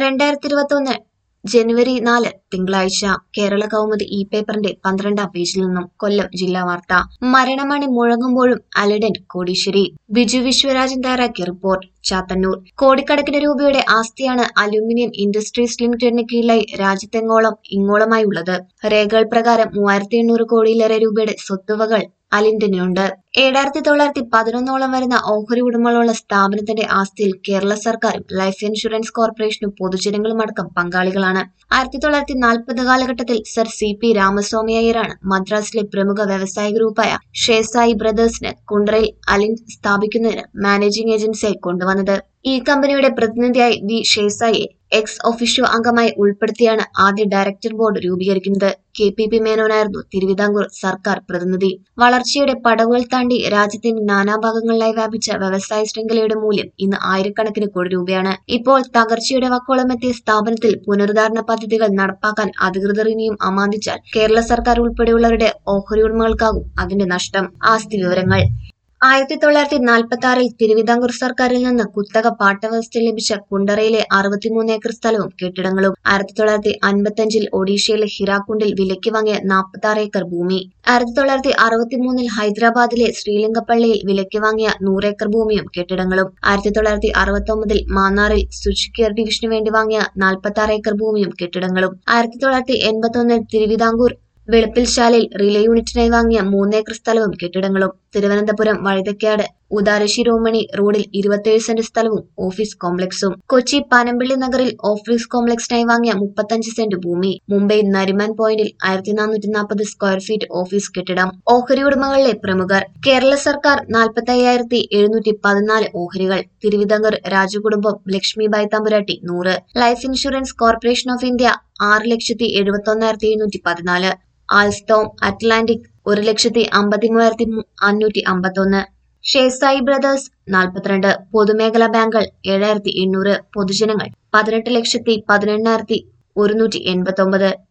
രണ്ടായിരത്തി ഇരുപത്തൊന്ന് ജനുവരി നാല് തിങ്കളാഴ്ച കേരള കൗമുദി ഇ പേപ്പറിന്റെ പന്ത്രണ്ടാം പേജിൽ നിന്നും കൊല്ലം ജില്ലാ വാർത്ത മരണമണി മുഴങ്ങുമ്പോഴും അലഡൻ കോടീശ്വരി ബിജു വിശ്വരാജൻ തയ്യാറാക്കിയ റിപ്പോർട്ട് ചാത്തന്നൂർ കോടിക്കണക്കിന് രൂപയുടെ ആസ്തിയാണ് അലൂമിനിയം ഇൻഡസ്ട്രീസ് ലിമിറ്റഡിന് കീഴിലായി രാജ്യത്തെങ്ങോളം ഇങ്ങോളമായി ഉള്ളത് രേഖകൾ പ്രകാരം മൂവായിരത്തി എണ്ണൂറ് കോടിയിലേറെ രൂപയുടെ സ്വത്തുവകൾ അലിൻഡനുണ്ട് ഏഴായിരത്തി തൊള്ളായിരത്തി പതിനൊന്നോളം വരുന്ന ഓഹരി ഉടമകളുള്ള സ്ഥാപനത്തിന്റെ ആസ്തിയിൽ കേരള സർക്കാരും ലൈഫ് ഇൻഷുറൻസ് കോർപ്പറേഷനും പൊതുജനങ്ങളും അടക്കം പങ്കാളികളാണ് ആയിരത്തി തൊള്ളായിരത്തി നാൽപ്പത് കാലഘട്ടത്തിൽ സർ സി പി രാമസ്വാമി അയ്യരാണ് മദ്രാസിലെ പ്രമുഖ വ്യവസായ ഗ്രൂപ്പായ ഷേസായി ബ്രദേഴ്സിന് കുണ്ട്രയിൽ അലിൻ സ്ഥാപിക്കുന്നതിന് മാനേജിംഗ് ഏജൻസിയായി കൊണ്ടുവന്നത് ഈ കമ്പനിയുടെ പ്രതിനിധിയായി വി ഷേസായിയെ എക്സ് ഒഫീഷ്യോ അംഗമായി ഉൾപ്പെടുത്തിയാണ് ആദ്യ ഡയറക്ടർ ബോർഡ് രൂപീകരിക്കുന്നത് കെ പി പി മേനോനായിരുന്നു തിരുവിതാംകൂർ സർക്കാർ പ്രതിനിധി വളർച്ചയുടെ പടവുകൾ താണ്ടി രാജ്യത്തിന്റെ നാനാഭാഗങ്ങളിലായി വ്യാപിച്ച വ്യവസായ ശൃംഖലയുടെ മൂല്യം ഇന്ന് ആയിരക്കണക്കിന് കോടി രൂപയാണ് ഇപ്പോൾ തകർച്ചയുടെ വക്കോളമെത്തിയ സ്ഥാപനത്തിൽ പുനരുദ്ധാരണ പദ്ധതികൾ നടപ്പാക്കാൻ അധികൃതർ ഇനിയും അമാന്തിച്ചാൽ കേരള സർക്കാർ ഉൾപ്പെടെയുള്ളവരുടെ ഓഹരി ഉടമകൾക്കാകും അതിന്റെ നഷ്ടം ആസ്തി വിവരങ്ങൾ ആയിരത്തി തൊള്ളായിരത്തി നാൽപ്പത്തി ആറിൽ തിരുവിതാംകൂർ സർക്കാരിൽ നിന്ന് കുത്തക പാട്ടവ്യവസ്ഥ ലഭിച്ച കുണ്ടറയിലെ അറുപത്തിമൂന്ന് ഏക്കർ സ്ഥലവും കെട്ടിടങ്ങളും ആയിരത്തി തൊള്ളായിരത്തി അൻപത്തിയഞ്ചിൽ ഒഡീഷയിലെ ഹിരാക്കുണ്ടിൽ വിലയ്ക്ക് വാങ്ങിയ നാൽപ്പത്തി ആറ് ഏക്കർ ഭൂമി ആയിരത്തി തൊള്ളായിരത്തി അറുപത്തിമൂന്നിൽ ഹൈദരാബാദിലെ ശ്രീലിംഗപ്പള്ളിയിൽ വിലയ്ക്ക് വാങ്ങിയ നൂറേക്കർ ഭൂമിയും കെട്ടിടങ്ങളും ആയിരത്തി തൊള്ളായിരത്തി അറുപത്തി ഒമ്പതിൽ മാന്നാറിൽ സ്വിച്ച് കെയർ ഡിവിഷന് വേണ്ടി വാങ്ങിയ നാൽപ്പത്തി ആറ് ഏക്കർ ഭൂമിയും കെട്ടിടങ്ങളും ആയിരത്തി തൊള്ളായിരത്തി എൺപത്തി ഒന്നിൽ തിരുവിതാംകൂർ വെളുപ്പിൽശാലയിൽ റിലേ യൂണിറ്റിനായി വാങ്ങിയ മൂന്നേക്കർ സ്ഥലവും കെട്ടിടങ്ങളും തിരുവനന്തപുരം വഴുതക്കാട് ഉദാരശിരോമണി റോഡിൽ ഇരുപത്തിയേഴ് സെന്റ് സ്ഥലവും ഓഫീസ് കോംപ്ലക്സും കൊച്ചി പനമ്പിള്ളി നഗറിൽ ഓഫീസ് കോംപ്ലക്സിനായി വാങ്ങിയ മുപ്പത്തഞ്ച് സെന്റ് ഭൂമി മുംബൈ നരിമാൻ പോയിന്റിൽ ആയിരത്തി നാനൂറ്റി നാൽപ്പത് സ്ക്വയർ ഫീറ്റ് ഓഫീസ് കെട്ടിടം ഓഹരി ഉടമകളിലെ പ്രമുഖർ കേരള സർക്കാർ നാൽപ്പത്തി അയ്യായിരത്തി എഴുന്നൂറ്റി പതിനാല് ഓഹരികൾ തിരുവിതാംകൂർ രാജകുടുംബം ലക്ഷ്മിബായി തമ്പുരാട്ടി നൂറ് life insurance corporation of India ആറ് ലക്ഷത്തി എഴുപത്തി ഒന്നായിരത്തി എഴുന്നൂറ്റി പതിനാല് ആൽസ്റ്റോം അറ്റ്ലാന്റിക് ഒരു ലക്ഷത്തി അമ്പത്തി മൂവായിരത്തി അഞ്ഞൂറ്റി അമ്പത്തൊന്ന് ഷേസായി ബ്രദേഴ്സ് നാൽപ്പത്തിരണ്ട് പൊതുമേഖലാ ബാങ്കുകൾ ഏഴായിരത്തി എണ്ണൂറ് പൊതുജനങ്ങൾ പതിനെട്ട് ലക്ഷത്തി പതിനെണ്ണായിരത്തി ഒരുന്നൂറ്റി എൺപത്തി ഒമ്പത്